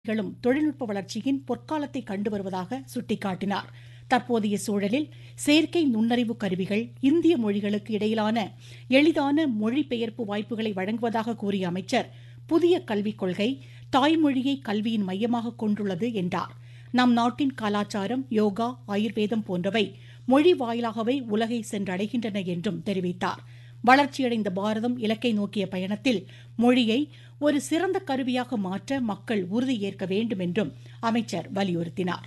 களும் தொழில்நுட்ப வளர்ச்சியின் பொற்காலத்தை கண்டு வருவதாக சுட்டிக்காட்டினார் தற்போதைய சூழலில் செயற்கை நுண்ணறிவு கருவிகள் இந்திய மொழிகளுக்கு இடையிலான எளிதான மொழிபெயர்ப்பு வாய்ப்புகளை வழங்குவதாக கூறிய அமைச்சர் புதிய கல்விக் கொள்கை தாய்மொழியை கல்வியின் மையமாக கொண்டுள்ளது என்றார் நம் நாட்டின் கலாச்சாரம் யோகா ஆயுர்வேதம் போன்றவை மொழி வாயிலாகவே உலகை சென்றடைகின்றன என்றும் தெரிவித்தார் வளர்ச்சியடைந்த பாரதம் இலக்கை நோக்கிய பயணத்தில் மொழியை ஒரு சிறந்த கருவியாக மாற்ற மக்கள் உறுதியேற்க வேண்டும் என்றும் அமைச்சர் வலியுறுத்தினார்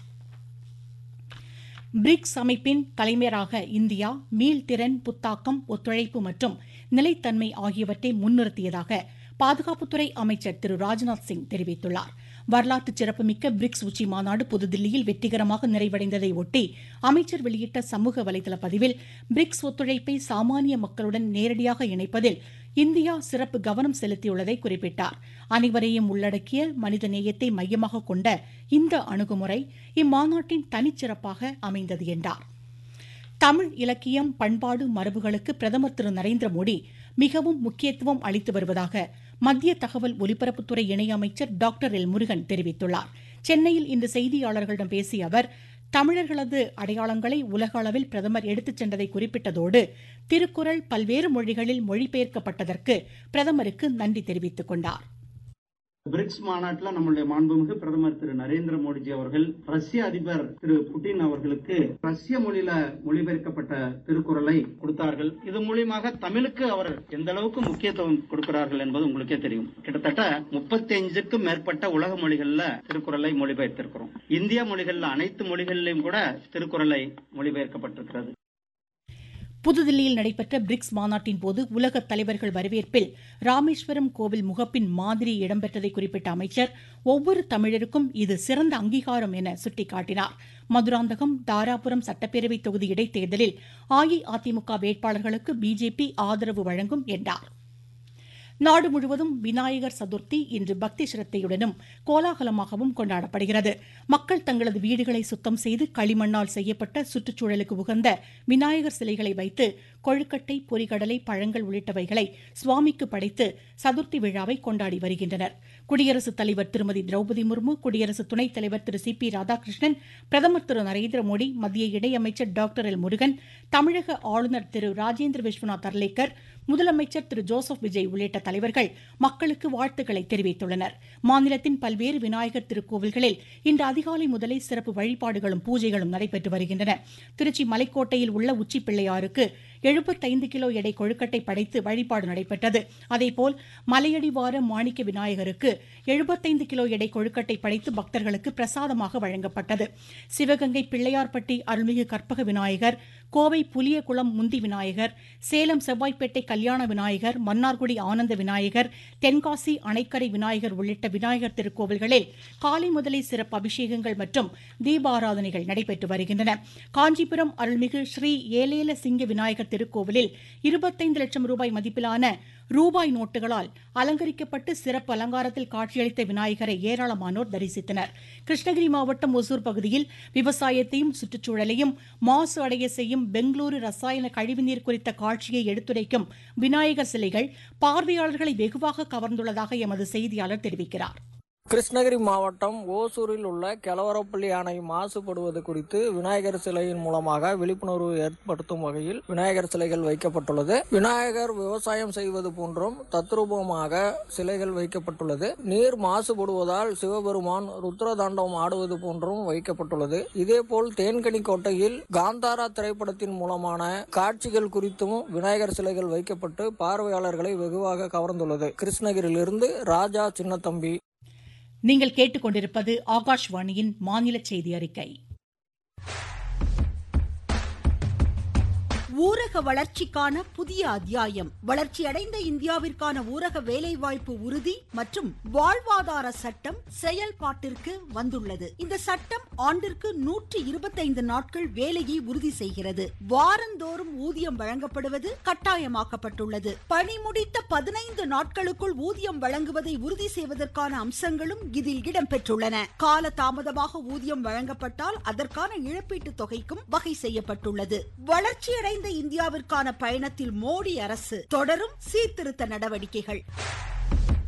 பிரிக்ஸ் அமைப்பின் தலைமையராக இந்தியா மீள்திறன் புத்தாக்கம் ஒத்துழைப்பு மற்றும் நிலைத்தன்மை ஆகியவற்றை முன்னிறுத்தியதாக பாதுகாப்புத்துறை அமைச்சர் திரு ராஜ்நாத் சிங் தெரிவித்துள்ளார் வரலாற்று சிறப்புமிக்க பிரிக்ஸ் உச்சி மாநாடு புதுதில்லியில் வெற்றிகரமாக நிறைவடைந்ததை ஒட்டி அமைச்சர் வெளியிட்ட சமூக வலைதள பதிவில் பிரிக்ஸ் ஒத்துழைப்பை சாமானிய மக்களுடன் நேரடியாக இணைப்பதில் இந்தியா சிறப்பு கவனம் செலுத்தியுள்ளதை குறிப்பிட்டார் அனைவரையும் உள்ளடக்கிய மனித நேயத்தை மையமாக கொண்ட இந்த அணுகுமுறை இம்மாநாட்டின் தனிச்சிறப்பாக அமைந்தது என்றார் தமிழ் இலக்கியம் பண்பாடு மரபுகளுக்கு பிரதமர் திரு நரேந்திர மோடி மிகவும் முக்கியத்துவம் அளித்து வருவதாக மத்திய தகவல் ஒலிபரப்புத்துறை இணையமைச்சர் டாக்டர் எல் முருகன் தெரிவித்துள்ளார் சென்னையில் இன்று செய்தியாளர்களிடம் பேசிய அவர் தமிழர்களது அடையாளங்களை உலக அளவில் பிரதமர் எடுத்துச் சென்றதை குறிப்பிட்டதோடு திருக்குறள் பல்வேறு மொழிகளில் மொழிபெயர்க்கப்பட்டதற்கு பிரதமருக்கு நன்றி தெரிவித்துக் கொண்டார் பிரிக்ஸ் மாநாட்டில் நம்மளுடைய மாண்புமிகு பிரதமர் திரு நரேந்திர மோடிஜி அவர்கள் ரஷ்ய அதிபர் திரு புட்டின் அவர்களுக்கு ரஷ்ய மொழியில மொழிபெயர்க்கப்பட்ட திருக்குறளை கொடுத்தார்கள் இது மூலியமாக தமிழுக்கு அவர் எந்த அளவுக்கு முக்கியத்துவம் கொடுக்கிறார்கள் என்பது உங்களுக்கே தெரியும் கிட்டத்தட்ட முப்பத்தி அஞ்சுக்கும் மேற்பட்ட உலக மொழிகள்ல திருக்குறளை மொழிபெயர்த்திருக்கிறோம் இந்திய மொழிகள்ல அனைத்து மொழிகளிலும் கூட திருக்குறளை மொழிபெயர்க்கப்பட்டிருக்கிறது புதுதில்லியில் நடைபெற்ற பிரிக்ஸ் மாநாட்டின் போது உலக தலைவர்கள் வரவேற்பில் ராமேஸ்வரம் கோவில் முகப்பின் மாதிரி இடம்பெற்றதை குறிப்பிட்ட அமைச்சர் ஒவ்வொரு தமிழருக்கும் இது சிறந்த அங்கீகாரம் என சுட்டிக்காட்டினார் மதுராந்தகம் தாராபுரம் சட்டப்பேரவை தொகுதி இடைத்தேர்தலில் அஇஅதிமுக வேட்பாளர்களுக்கு பிஜேபி ஆதரவு வழங்கும் என்றார் நாடு முழுவதும் விநாயகர் சதுர்த்தி இன்று பக்தி சிரத்தையுடனும் கோலாகலமாகவும் கொண்டாடப்படுகிறது மக்கள் தங்களது வீடுகளை சுத்தம் செய்து களிமண்ணால் செய்யப்பட்ட சுற்றுச்சூழலுக்கு உகந்த விநாயகர் சிலைகளை வைத்து கொழுக்கட்டை பொரிகடலை பழங்கள் உள்ளிட்டவைகளை சுவாமிக்கு படைத்து சதுர்த்தி விழாவை கொண்டாடி வருகின்றனர் குடியரசுத் தலைவர் திருமதி திரௌபதி முர்மு குடியரசு துணைத் தலைவர் திரு சி பி ராதாகிருஷ்ணன் பிரதமர் திரு நரேந்திர மோடி மத்திய இணையமைச்சர் டாக்டர் எல் முருகன் தமிழக ஆளுநர் திரு ராஜேந்திர விஸ்வநாத் அர்லேக்கர் முதலமைச்சர் திரு ஜோசப் விஜய் உள்ளிட்ட தலைவர்கள் மக்களுக்கு வாழ்த்துக்களை தெரிவித்துள்ளனர் மாநிலத்தின் பல்வேறு விநாயகர் திருக்கோவில்களில் இன்று அதிகாலை முதலே சிறப்பு வழிபாடுகளும் பூஜைகளும் நடைபெற்று வருகின்றன திருச்சி மலைக்கோட்டையில் உள்ள உச்சி பிள்ளையாருக்கு எழுபத்தைந்து கிலோ எடை கொழுக்கட்டை படைத்து வழிபாடு நடைபெற்றது அதேபோல் மலையடிவார மாணிக்க விநாயகருக்கு எழுபத்தைந்து கிலோ எடை கொழுக்கட்டை படைத்து பக்தர்களுக்கு பிரசாதமாக வழங்கப்பட்டது சிவகங்கை பிள்ளையார்பட்டி அருள்மிகு கற்பக விநாயகர் கோவை புலியகுளம் முந்தி விநாயகர் சேலம் செவ்வாய்ப்பேட்டை கல்யாண விநாயகர் மன்னார்குடி ஆனந்த விநாயகர் தென்காசி அணைக்கரை விநாயகர் உள்ளிட்ட விநாயகர் திருக்கோவில்களில் காலை முதலே சிறப்பு அபிஷேகங்கள் மற்றும் தீபாராதனைகள் நடைபெற்று வருகின்றன காஞ்சிபுரம் அருள்மிகு ஸ்ரீ ஏலேல சிங்க விநாயகர் திருக்கோவிலில் இருபத்தைந்து லட்சம் ரூபாய் மதிப்பிலான ரூபாய் நோட்டுகளால் அலங்கரிக்கப்பட்டு சிறப்பு அலங்காரத்தில் காட்சியளித்த விநாயகரை ஏராளமானோர் தரிசித்தனர் கிருஷ்ணகிரி மாவட்டம் ஒசூர் பகுதியில் விவசாயத்தையும் சுற்றுச்சூழலையும் மாசு அடைய செய்யும் பெங்களூரு ரசாயன கழிவுநீர் குறித்த காட்சியை எடுத்துரைக்கும் விநாயகர் சிலைகள் பார்வையாளர்களை வெகுவாக கவர்ந்துள்ளதாக எமது செய்தியாளர் தெரிவிக்கிறார் கிருஷ்ணகிரி மாவட்டம் ஓசூரில் உள்ள கெலவரப்பள்ளி அணை மாசுபடுவது குறித்து விநாயகர் சிலையின் மூலமாக விழிப்புணர்வு ஏற்படுத்தும் வகையில் விநாயகர் சிலைகள் வைக்கப்பட்டுள்ளது விநாயகர் விவசாயம் செய்வது போன்றும் தத்ரூபமாக சிலைகள் வைக்கப்பட்டுள்ளது நீர் மாசுபடுவதால் சிவபெருமான் ருத்ரதாண்டவம் ஆடுவது போன்றும் வைக்கப்பட்டுள்ளது இதேபோல் தேன்கனி கோட்டையில் காந்தாரா திரைப்படத்தின் மூலமான காட்சிகள் குறித்தும் விநாயகர் சிலைகள் வைக்கப்பட்டு பார்வையாளர்களை வெகுவாக கவர்ந்துள்ளது கிருஷ்ணகிரியிலிருந்து ராஜா சின்னத்தம்பி நீங்கள் கேட்டுக்கொண்டிருப்பது ஆகாஷ்வாணியின் மாநில செய்தி அறிக்கை ஊரக வளர்ச்சிக்கான புதிய அத்தியாயம் வளர்ச்சியடைந்த இந்தியாவிற்கான ஊரக வேலைவாய்ப்பு உறுதி மற்றும் வாழ்வாதார சட்டம் செயல்பாட்டிற்கு வந்துள்ளது இந்த சட்டம் ஆண்டிற்கு நூற்றி இருபத்தைந்து நாட்கள் வேலையை உறுதி செய்கிறது வாரந்தோறும் ஊதியம் வழங்கப்படுவது கட்டாயமாக்கப்பட்டுள்ளது பணி முடித்த பதினைந்து நாட்களுக்குள் ஊதியம் வழங்குவதை உறுதி செய்வதற்கான அம்சங்களும் இதில் இடம்பெற்றுள்ளன கால தாமதமாக ஊதியம் வழங்கப்பட்டால் அதற்கான இழப்பீட்டு தொகைக்கும் வகை செய்யப்பட்டுள்ளது வளர்ச்சியடைந்த இந்தியாவிற்கான பயணத்தில் மோடி அரசு தொடரும் சீர்திருத்த நடவடிக்கைகள்